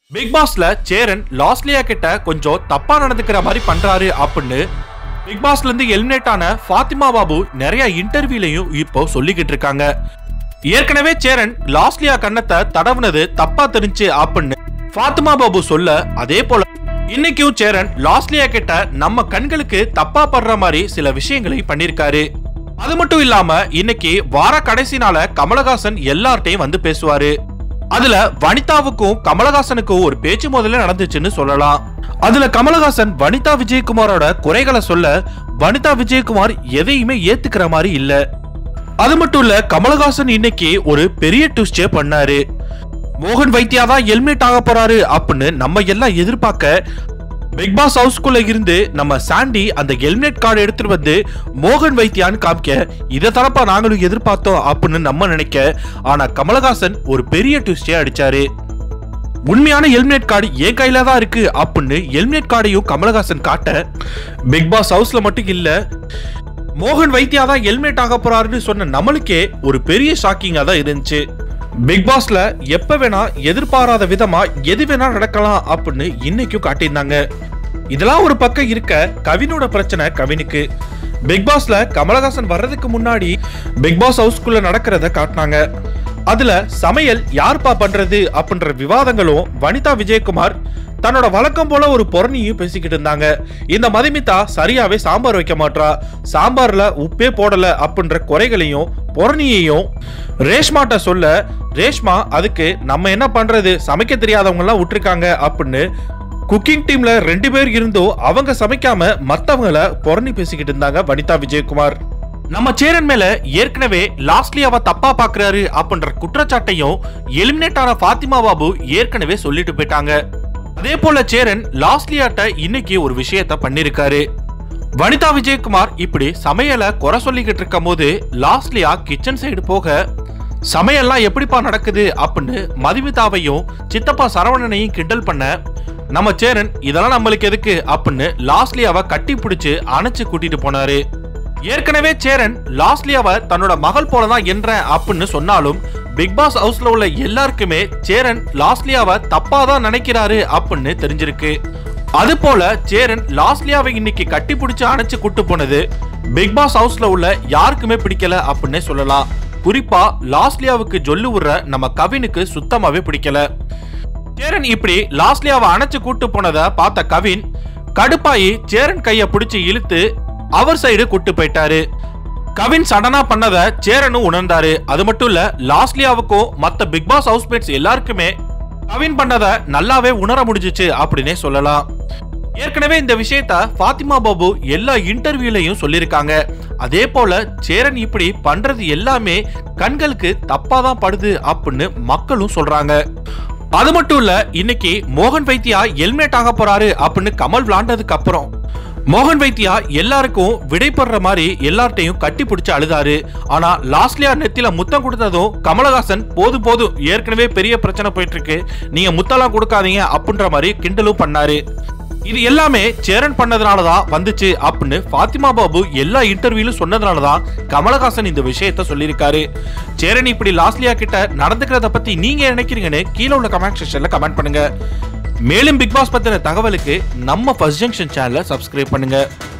big பாஸ்ல சேரன் லாஸ்லியா கிட்ட கொஞ்சம் தப்பா நடந்துக்கிற மாதிரி பண்றாரு அப்படின்னு பிக் பாஸ்ல இருந்து எலிமினேட் ஆன ஃபாத்திமா பாபு நிறைய இன்டர்வியூலையும் இப்போ சொல்லிக்கிட்டு இருக்காங்க ஏற்கனவே சேரன் லாஸ்லியா கண்ணத்தை தடவுனது தப்பா தெரிஞ்சு அப்படின்னு ஃபாத்திமா பாபு சொல்ல அதே போல இன்னைக்கும் சேரன் லாஸ்லியா கிட்ட நம்ம கண்களுக்கு தப்பா படுற மாதிரி சில விஷயங்களை பண்ணிருக்காரு அது மட்டும் இல்லாம இன்னைக்கு வார கடைசி நாள கமலஹாசன் எல்லார்ட்டையும் வந்து பேசுவாரு அதுல வனிதாவுக்கும் கமலஹாசனுக்கும் ஒரு பேச்சு முதல்ல நடந்துச்சுன்னு சொல்லலாம் அதுல கமலஹாசன் வனிதா விஜயகுமாரோட குறைகளை சொல்ல வனிதா விஜயகுமார் எதையுமே ஏத்துக்கிற மாதிரி இல்ல அது மட்டும் இல்ல கமலஹாசன் இன்னைக்கு ஒரு பெரிய ட்விஸ்டே பண்ணாரு மோகன் வைத்தியா தான் எலிமினேட் ஆக போறாரு அப்படின்னு நம்ம எல்லாம் எதிர்பார்க்க பிக் பாஸ் ஹவுஸ்குள்ள இருந்து நம்ம சாண்டி அந்த எலிமினேட் கார்டு எடுத்துட்டு வந்து மோகன் வைத்தியான்னு காமிக்க இதை தரப்பா நாங்களும் எதிர்பார்த்தோம் அப்படின்னு நம்ம நினைக்க ஆனா கமலஹாசன் ஒரு பெரிய ட்விஸ்டே அடிச்சாரு உண்மையான எலிமினேட் கார்டு என் கையில தான் இருக்கு அப்படின்னு எலிமினேட் கார்டையும் கமலஹாசன் காட்ட பிக் பாஸ் ஹவுஸ்ல மட்டும் இல்ல மோகன் வைத்தியா தான் எலிமினேட் ஆக போறாருன்னு சொன்ன நம்மளுக்கே ஒரு பெரிய ஷாக்கிங்கா தான் இருந்துச்சு பிக் பாஸ்ல எப்ப வேணா எதிர்பாராத விதமா எது வேணா நடக்கலாம் அப்படின்னு இன்னைக்கும் காட்டியிருந்தாங்க இதெல்லாம் ஒரு பக்கம் இருக்க கவினோட பிரச்சனை கவினுக்கு பிக் பாஸ்ல கமலஹாசன் வர்றதுக்கு முன்னாடி பிக் பாஸ் ஹவுஸ்குள்ள நடக்கிறத காட்டினாங்க அதுல சமையல் யார்ப்பா பண்றது அப்படின்ற விவாதங்களும் வனிதா விஜயகுமார் தன்னோட வழக்கம் போல ஒரு பொறணியும் பேசிக்கிட்டு இருந்தாங்க இந்த மதுமிதா சரியாவே சாம்பார் வைக்க மாட்றா சாம்பார்ல உப்பே போடல அப்படின்ற குறைகளையும் பொறணியையும் ரேஷ்மாட்ட சொல்ல ரேஷ்மா அதுக்கு நம்ம என்ன பண்றது சமைக்க தெரியாதவங்க எல்லாம் விட்டுருக்காங்க அப்படின்னு குக்கிங் டீம்ல ரெண்டு பேர் இருந்தும் அவங்க சமைக்காம மத்தவங்கள பொறணி பேசிக்கிட்டு இருந்தாங்க வனிதா விஜயகுமார் நம்ம சேரன் மேல ஏற்கனவே லாஸ்ட்லி அவ தப்பா பாக்குறாரு அப்படின்ற குற்றச்சாட்டையும் எலிமினேட் ஆன ஃபாத்திமா பாபு ஏற்கனவே சொல்லிட்டு போயிட்டாங்க அதே போல சேரன் லாஸ்ட்லியாட்ட இன்னைக்கு ஒரு விஷயத்த பண்ணிருக்காரு வனிதா விஜயகுமார் இப்படி சமையலை குறை சொல்லிக்கிட்டு இருக்கும் போது லாஸ்ட்லியா கிச்சன் சைடு போக சமையல்லாம் எப்படிப்பா நடக்குது அப்படின்னு மதுமிதாவையும் சித்தப்பா சரவணனையும் கிண்டல் பண்ண நம்ம சேரன் இதெல்லாம் நம்மளுக்கு எதுக்கு அப்படின்னு லாஸ்ட்லியாவை கட்டி பிடிச்சு அணைச்சு கூட்டிட்டு போனாரு ஏற்கனவே சேரன் லாஸ்ட்லியாவை தன்னோட மகள் போலதான் என்றேன் அப்படின்னு சொன்னாலும் பிக் பாஸ் ஹவுஸ்ல உள்ள எல்லாருக்குமே சேரன் லாஸ்ட்லியாவை தப்பா தான் நினைக்கிறாரு அப்படின்னு தெரிஞ்சிருக்கு அது போல சேரன் லாஸ்ட்லியாவை இன்னைக்கு கட்டி பிடிச்சு அணைச்சு கூட்டு போனது பிக் பாஸ் ஹவுஸ்ல உள்ள யாருக்குமே பிடிக்கல அப்படின்னே சொல்லலாம் குறிப்பா லாஸ்ட்லியாவுக்கு ஜொல்லு விடுற நம்ம கவினுக்கு சுத்தமாவே பிடிக்கல சேரன் இப்படி லாஸ்ட்லியாவை அணைச்சு கூட்டு போனத பார்த்த கவின் கடுப்பாயி சேரன் கைய பிடிச்சு இழுத்து அவர் சைடு கூட்டு போயிட்டாரு கவின் சடனா பண்ணத சேரனும் உணர்ந்தாரு அது மட்டும் இல்ல லாஸ்ட்லியாவுக்கும் மத்த பிக் பாஸ் ஹவுஸ்மேட்ஸ் எல்லாருக்குமே கவின் பண்ணத நல்லாவே உணர முடிஞ்சுச்சு அப்படின்னே சொல்லலாம் ஏற்கனவே இந்த விஷயத்த ஃபாத்திமா பாபு எல்லா இன்டர்வியூலையும் சொல்லியிருக்காங்க அதே போல சேரன் இப்படி பண்றது எல்லாமே கண்களுக்கு தப்பா தான் படுது அப்படின்னு மக்களும் சொல்றாங்க அது மட்டும் இல்ல இன்னைக்கு மோகன் வைத்தியா எலிமினேட் ஆக போறாரு அப்படின்னு கமல் விளாண்டதுக்கு அப்புறம் மோகன் வைத்தியா எல்லாருக்கும் விடைபடுற மாதிரி எல்லார்ட்டையும் கட்டி பிடிச்சு அழுதாரு ஆனா லாஸ்ட்லியா நெத்தில முத்தம் கொடுத்ததும் கமலஹாசன் போதும் போதும் ஏற்கனவே பெரிய பிரச்சனை போயிட்டு இருக்கு நீங்க முத்தம்லாம் கொடுக்காதீங்க அப்படின்ற மாதிரி கிண்டலும் பண்ணாரு இது எல்லாமே சேரன் பண்ணதுனால தான் வந்துச்சு அப்படின்னு ஃபாத்திமா பாபு எல்லா இன்டர்வியூலும் சொன்னதுனால தான் கமலஹாசன் இந்த விஷயத்த சொல்லியிருக்காரு சேரன் இப்படி லாஸ்லியா கிட்ட நடந்துக்கிறத பத்தி நீங்க என்ன நினைக்கிறீங்கன்னு கீழே உள்ள கமெண்ட் செக்ஷன்ல கமெண்ட் பண்ணுங்க மேலும் பிக் பாஸ் பத்தின தகவலுக்கு நம்ம ஃபர்ஸ்ட் ஜங்ஷன் சேனலை சப்ஸ்கிரைப் பண்ணுங்க